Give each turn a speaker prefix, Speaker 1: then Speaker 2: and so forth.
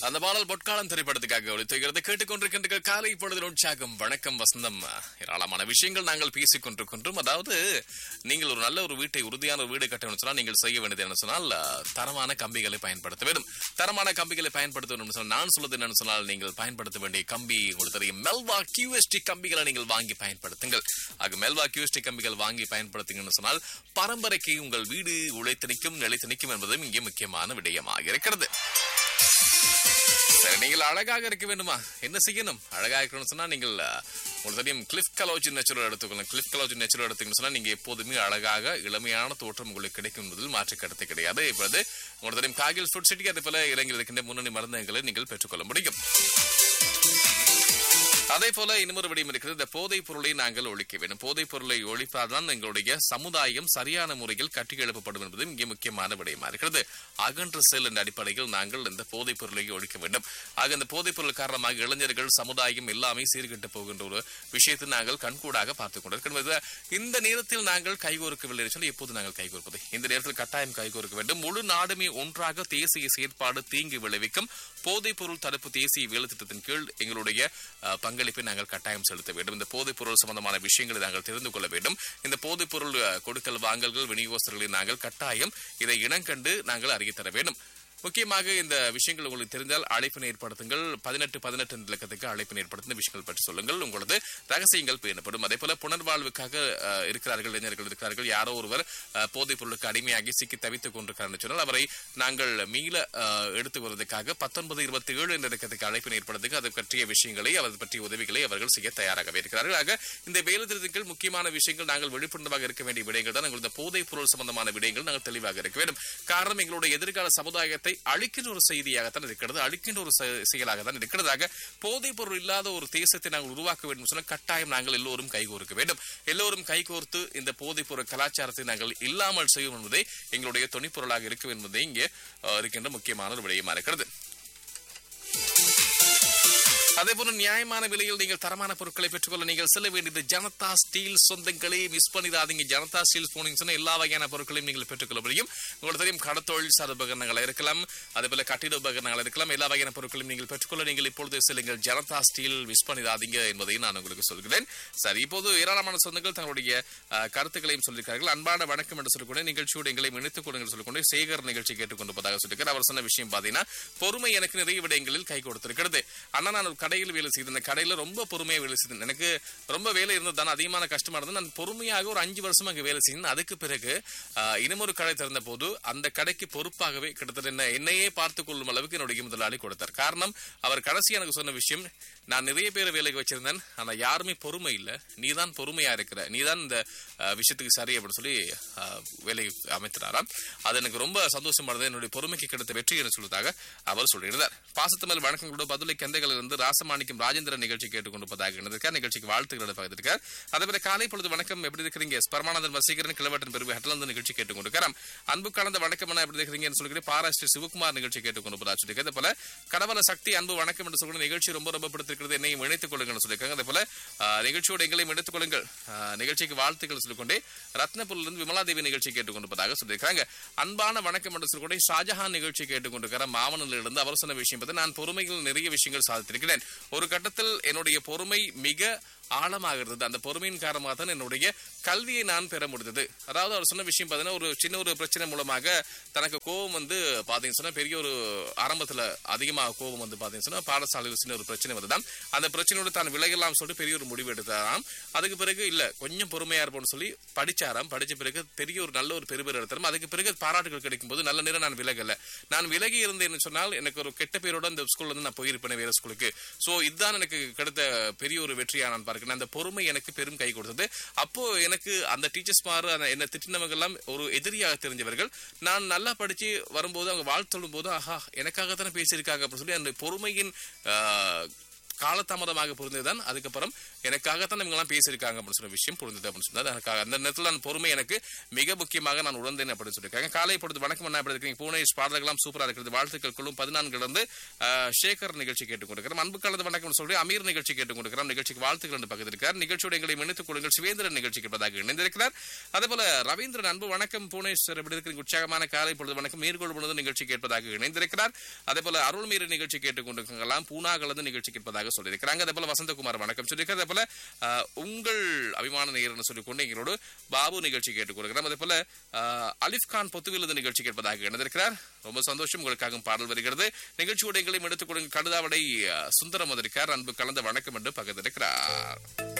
Speaker 1: அந்த பாடல் பொற்காலம் திரைப்படத்துக்காக ஒளித்துகிறது கேட்டுக்கொண்டிருக்கின்ற காலை பொழுதில் உற்சாகம் வணக்கம் வசந்தம் ஏராளமான விஷயங்கள் நாங்கள் பேசிக் கொண்டிருக்கின்றோம் அதாவது நீங்கள் ஒரு நல்ல ஒரு வீட்டை உறுதியான ஒரு வீடு கட்டணும்னு சொன்னால் நீங்கள் செய்ய வேண்டியது என்ன சொன்னால் அஹ், தரமான கம்பிகளை பயன்படுத்த வேண்டும் தரமான கம்பிகளை பயன்படுத்த வேண்டும் சொன்னால் நான் சொல்வது என்னன்னு சொன்னால் நீங்கள் பயன்படுத்த வேண்டிய கம்பி உங்களுக்கு தெரியும் மெல்வா கியூஎஸ்டி கம்பிகளை நீங்கள் வாங்கி பயன்படுத்துங்கள் ஆக மெல்வா கியூஎஸ்டி கம்பிகள் வாங்கி பயன்படுத்துங்கன்னு சொன்னால் பரம்பரைக்கு உங்கள் வீடு உழைத்து நிற்கும் நிலைத்து நிற்கும் என்பதும் இங்கே முக்கியமான விடயமாக இருக்கிறது சரி நீங்கள் அழகாக இருக்க வேண்டுமா என்ன செய்யணும் அழகாக இருக்கணும்னு சொன்னா நீங்கள் அஹ், உங்களுக்கு தெரியும் கிளிஃப் கலோஜி நேச்சுரல் எடுத்துக்கணும் கிளிஃப் கலோஜி நேச்சுரல் எடுத்துக்கணும்னு சொன்னா நீங்க எப்போதுமே அழகாக இளமையான தோற்றம் உங்களுக்கு கிடைக்கும் என்பதில் மாற்று கருத்து கிடையாது இப்பொழுது உங்களுக்கு தெரியும் காகில் ஃபுட் சிட்டி அதே போல இலங்கையில் இருக்கின்ற முன்னணி மருந்தகங்களை நீங்கள் பெற்றுக்கொள்ள முடியும் அதே போல இன்னொரு விடயம் இருக்கிறது இந்த போதைப் பொருளை நாங்கள் ஒழிக்க வேண்டும் போதைப் பொருளை ஒழிப்பால்தான் எங்களுடைய சமுதாயம் சரியான முறையில் கட்டி எழுப்பப்படும் என்பது இங்கே முக்கியமான விடயமா இருக்கிறது அகன்ற செல் என்ற அடிப்படையில் நாங்கள் இந்த போதைப் பொருளை ஒழிக்க வேண்டும் ஆக இந்த போதைப் பொருள் காரணமாக இளைஞர்கள் சமுதாயம் எல்லாமே சீர்கெட்டு போகின்ற ஒரு விஷயத்தை நாங்கள் கண்கூடாக பார்த்துக் கொண்டிருக்கிறோம் இது- இந்த நேரத்தில் நாங்கள் கைகோர்க்கவில்லை என்று சொல்லி எப்போது நாங்கள் கைகோர்ப்பது இந்த நேரத்தில் கட்டாயம் கைகோர்க்க வேண்டும் முழு நாடுமே ஒன்றாக தேசிய செயற்பாடு தீங்கு விளைவிக்கும் போதைப் பொருள் தடுப்பு தேசிய வேலை திட்டத்தின் கீழ் எங்களுடைய அஹ், பங்களிப்பை நாங்கள் கட்டாயம் செலுத்த வேண்டும் இந்த போதைப் பொருள் சம்பந்தமான விஷயங்களை நாங்கள் தெரிந்து கொள்ள வேண்டும் இந்த போதைப் பொருள் அஹ், கொடுக்கல் வாங்கல்கள் விநியோகஸ்தர்களை நாங்கள் கட்டாயம் இதை இனங்கண்டு நாங்கள் அறியத்தர வேண்டும் முக்கியமாக இந்த விஷயங்கள் உங்களுக்கு தெரிந்தால் அழைப்பினை ஏற்படுத்துங்கள் பதினெட்டு பதினெட்டு இலக்கத்துக்கு அழைப்பினை ஏற்படுத்தி இந்த விஷயங்கள் பற்றி சொல்லுங்கள் உங்களது ரகசியங்கள் பேணப்படும் அதே போல புனர்வாழ்வுக்காக அஹ், இருக்கிறார்கள் இளைஞர்கள் இருக்கிறார்கள் யாரோ ஒருவர் அஹ், போதைப் பொருளுக்கு அடிமையாகி சிக்கி தவித்துக் கொண்டிருக்கிறார் சொன்னால் அவரை நாங்கள் மீள அஹ், எடுத்து வருவதற்காக பத்தொன்பது இருபத்தி ஏழு என்ற இலக்கத்துக்கு அழைப்பினை ஏற்படுத்துக்கு அது பற்றிய விஷயங்களை அவர் பற்றிய உதவிகளை அவர்கள் செய்ய தயாராகவே இருக்கிறார்கள் ஆக இந்த வேலை திட்டத்தில் முக்கியமான விஷயங்கள் நாங்கள் விழிப்புணர்வாக இருக்க வேண்டிய விடயங்கள் தான் எங்களது போதைப் பொருள் சம்பந்தமான விடயங்கள் நாங்கள் தெளிவாக இருக்க வேண்டும் காரணம் எங்களுடைய எதிர்கால சமுதாயத்தை அழிக்கின்ற ஒரு செய்தியாகத்தான் இருக்கிறது அழிக்கின்ற ஒரு செ- செயலாக தான் இருக்கிறதாக போதைப் பொருள் இல்லாத ஒரு தேசத்தை நாங்கள் உருவாக்க வேண்டும் சொன்னால் கட்டாயம் நாங்கள் எல்லோரும் கைகோர்க்க வேண்டும் எல்லோரும் கைகோர்த்து இந்த போதைப் பொருள் கலாச்சாரத்தை நாங்கள் இல்லாமல் செய்யும் என்பதே எங்களுடைய துணைப்பொருளாக இருக்கும் என்பதே இங்கே அஹ், இருக்கின்ற முக்கியமான ஒரு விடயமா இருக்கிறது அதே போல நியாயமான விலையில் நீங்கள் தரமான பொருட்களை பெற்றுக்கொள்ள நீங்கள் செல்ல வேண்டியது ஜனதா ஸ்டீல் சொந்தங்களே மிஸ் பண்ணிடாதீங்க ஜனதா ஸ்டீல் போனீங்கன்னா எல்லா வகையான பொருட்களையும் நீங்கள் பெற்றுக்கொள்ள முடியும் உங்களுக்கு தெரியும் கடத்தொழில் சார் உபகரணங்கள் இருக்கலாம் அதே போல கட்டிட உபகரணங்கள் இருக்கலாம் எல்லா வகையான பொருட்களையும் நீங்கள் பெற்றுக்கொள்ள நீங்கள் இப்பொழுது செல்லுங்கள் ஜனதா ஸ்டீல் மிஸ் பண்ணிடாதீங்க என்பதை நான் உங்களுக்கு சொல்கிறேன் சரி இப்போது ஏராளமான சொந்தங்கள் தங்களுடைய அஹ், கருத்துக்களையும் சொல்லியிருக்கார்கள் அன்பான வணக்கம் என்று சொல்லிக்கொண்டு நிகழ்ச்சியோடு எங்களை இணைத்துக் கொள்ளுங்கள் சொல்லிக்கொண்டு சேகர் நிகழ்ச்சி கேட்டுக்கொண்டிருப்பதாக சொல்லியிருக்கார் அவர் சொன்ன விஷயம் பார்த்தீங்கன்னா பொறுமை எனக்கு நிறைய விடயங்களில் கை கொடுத்திருக்கிறது அண்ணா நான் ஒரு கடையில் வேலை செய்தேன் அந்த கடையில ரொம்ப பொறுமையா வேலை செய்தேன் எனக்கு ரொம்ப வேலை இருந்தது தானே அதிகமான கஷ்டமா இருந்தது நான் பொறுமையாக ஒரு அஞ்சு வருஷம் அங்கே வேலை செய்தேன் அதுக்கு பிறகு ஆஹ், இன்னும் ஒரு கடை திறந்த போது அந்த கடைக்கு பொறுப்பாகவே கிட்டத்தட்ட என்ன என்னையே பார்த்துக் கொள்ளும் அளவுக்கு என்னுடைய முதலாளி கொடுத்தார் காரணம் அவர் கடைசி எனக்கு சொன்ன விஷயம் நான் நிறைய பேர் வேலைக்கு வச்சிருந்தேன் ஆனா யாருமே பொறுமை இல்ல நீதான் பொறுமையா இருக்கிற நீதான் இந்த ஆஹ், விஷயத்துக்கு சரி அப்படின்னு சொல்லி ஆஹ், வேலை அமைத்தினாராம் அது எனக்கு ரொம்ப சந்தோஷமா இருந்தது என்னுடைய பொறுமைக்கு கிடைத்த வெற்றி என்று சொல்வதாக அவர் சொல்லியிருந்தார் பாசத்தமிழ் வணக்கங்களோட பதிலை கந்தைகளில் இருந்து ராசமாணிக்கம் ராஜேந்திரன் நிகழ்ச்சி கேட்டுக்கொண்டிருப்பதாக இருந்திருக்கார் நிகழ்ச்சிக்கு வாழ்த்துக்களை பகிர்ந்திருக்கார் அதே போல காலை பொழுது வணக்கம் எப்படி இருக்கிறீங்க பரமானந்தன் வசீகரன் கிளவட்டன் பெருவி ஹட்லந்து நிகழ்ச்சி கேட்டுக்கொண்டிருக்கார் அன்பு கலந்த வணக்கம் என்ன எப்படி இருக்கிறீங்கன்னு சொல்லிக்கிறேன் பாராஸ்ரீ சிவகுமார் நிகழ்ச்சி கேட்டுக்கொண்டிருப்பதாக சொல்லியிருக்காரு அதே போல கடவல சக்தி அன்பு வணக்கம் என்று சொல்கிற நிகழ்ச்சி ரொம்ப ரொம்ப பிடித்திருக்கிறது என்னையும் இணைத்துக் கொள்ளுங்கன்னு சொல்லியிருக்காங்க அதே போல ஆஹ், நிகழ்ச்சியோட எங்களையும் எடுத்துக் கொள்ளுங்கள் ஆஹ், நிகழ்ச்சிக்கு வாழ்த்துக்கள் சொல்லிக்கொண்டே ரத்னபுரிலிருந்து விமலாதேவி நிகழ்ச்சி கேட்டுக்கொண்டிருப்பதாக சொல்லியிருக்காங்க அன்பான வணக்கம் என்று சொல்லிக்கொண்டே ஷாஜஹான் நிகழ்ச்சி கேட்டுக்கொண்டிருக்கிற மாமனில் இருந்து அவர் சொன்ன விஷயம் பார்த்து நான் பொறுமையில் நிறைய விஷயங்கள் சாதித்திருக்கிறேன் ஒரு கட்டத்தில் என்னுடைய பொறுமை மிக ஆழமாக இருந்தது அந்த பொறுமையின் காரணமாக தான் என்னுடைய கல்வியை நான் பெற முடிந்தது அதாவது அவர் சொன்ன விஷயம் பார்த்தீங்கன்னா ஒரு சின்ன ஒரு பிரச்சனை மூலமாக தனக்கு கோபம் வந்து பார்த்தீங்கன்னு சொன்னா பெரிய ஒரு ஆரம்பத்தில் அதிகமாக கோபம் வந்து பார்த்தீங்கன்னு சொன்னா பாடசாலையில் சின்ன ஒரு பிரச்சனை வந்துதான் அந்த பிரச்சனையோடு தான் விலகலாம் சொல்லிட்டு பெரிய ஒரு முடிவு எடுத்தாராம் அதுக்கு பிறகு இல்ல கொஞ்சம் பொறுமையா இருப்போம்னு சொல்லி படிச்சாராம் படிச்ச பிறகு பெரிய ஒரு நல்ல ஒரு பெருபேர் எடுத்தாராம் அதுக்கு பிறகு பாராட்டுகள் கிடைக்கும் போது நல்ல நேரம் நான் விலகல நான் விலகி இருந்தேன்னு சொன்னால் எனக்கு ஒரு கெட்ட பேரோட இந்த ஸ்கூல்ல இருந்து நான் போயிருப்பேன் வேற ஸ்கூலுக்கு சோ இதுதான் எனக்கு கிடைத்த பெரிய ஒரு வெற்றியா நான் பார்க்கிறேன் அந்த பொறுமை எனக்கு பெரும் கை கொடுத்தது அப்போ எனக்கு அந்த டீச்சர்ஸ் மாறு அந்த என்ன திட்டினவங்க எல்லாம் ஒரு எதிரியாக தெரிஞ்சவர்கள் நான் நல்லா படிச்சு வரும்போது அவங்க வாழ்த்து சொல்லும் போது ஆஹா எனக்காக தானே பேசியிருக்காங்க அப்படின்னு சொல்லி அந்த பொறுமையின் ஆஹ், காலதாமதமாக புரிந்ததுதான் அதுக்கப்புறம் எனக்காகத்தான் இவங்க எல்லாம் பேசியிருக்காங்க அப்படின்னு சொன்ன விஷயம் புரிந்தது அப்படின்னு சொன்னது எனக்கு அந்த நேரத்தில் நான் பொறுமை எனக்கு மிக முக்கியமாக நான் உணர்ந்தேன் அப்படின்னு சொல்லியிருக்காங்க காலை பொழுது வணக்கம் என்ன எப்படி இருக்கீங்க பூனேஷ் பாடல்கள்லாம் சூப்பரா இருக்கிறது வாழ்த்துக்கள் குழும் பதினான்கு இருந்து ஆஹ், சேகர் நிகழ்ச்சி கேட்டுக்கொண்டிருக்கிறோம் அன்பு கலந்து வணக்கம் சொல்லி அமீர் நிகழ்ச்சி கேட்டுக்கொண்டிருக்கிறோம் நிகழ்ச்சிக்கு வாழ்த்துக்கள் என்று பக்கத்தில் இருக்கார் நிகழ்ச்சியோட எங்களை இணைத்துக் கொள்ளுங்கள் சிவேந்திரன் நிகழ்ச்சி கேட்பதாக இணைந்திருக்கிறார் அதே போல ரவீந்திரன் அன்பு வணக்கம் புவனேஷ் சார் எப்படி இருக்கிறீங்க உற்சாகமான காலை பொழுது வணக்கம் மீர்கொள் பொழுது நிகழ்ச்சி கேட்பதாக இணைந்திருக்கிறார் அதே போல அருள் மீறி நிகழ்ச்சி கேட்டுக்கொண்டிருக்கலாம் பூனா கலந்து நிகழ்ச்சி கேட்பதாக சொல்லியிருக்கிறாங்க அதே போல வசந்தகுமார் வணக்கம் சொல்லியிருக்காரு அதே போல ஆஹ், உங்கள் அபிமான நேயர்னு சொல்லிக்கொண்டு எங்களோடு பாபு நிகழ்ச்சி கேட்டுக்கொண்டிருக்கிறோம் அதே போல ஆஹ், அலிஃப் கான் பொத்துவிலிருந்து நிகழ்ச்சி கேட்பதாக இணைந்திருக்கிறார் ரொம்ப சந்தோஷம் உங்களுக்காக பாடல் வருகிறது நிகழ்ச்சியோட எங்களையும் எடுத்துக் கொடுங்க கடுதாவடை ஆஹ், சுந்தரம் வந்திருக்கார் அன்பு கலந்த வணக்கம் என்று பகிர்ந்திருக்கிறார்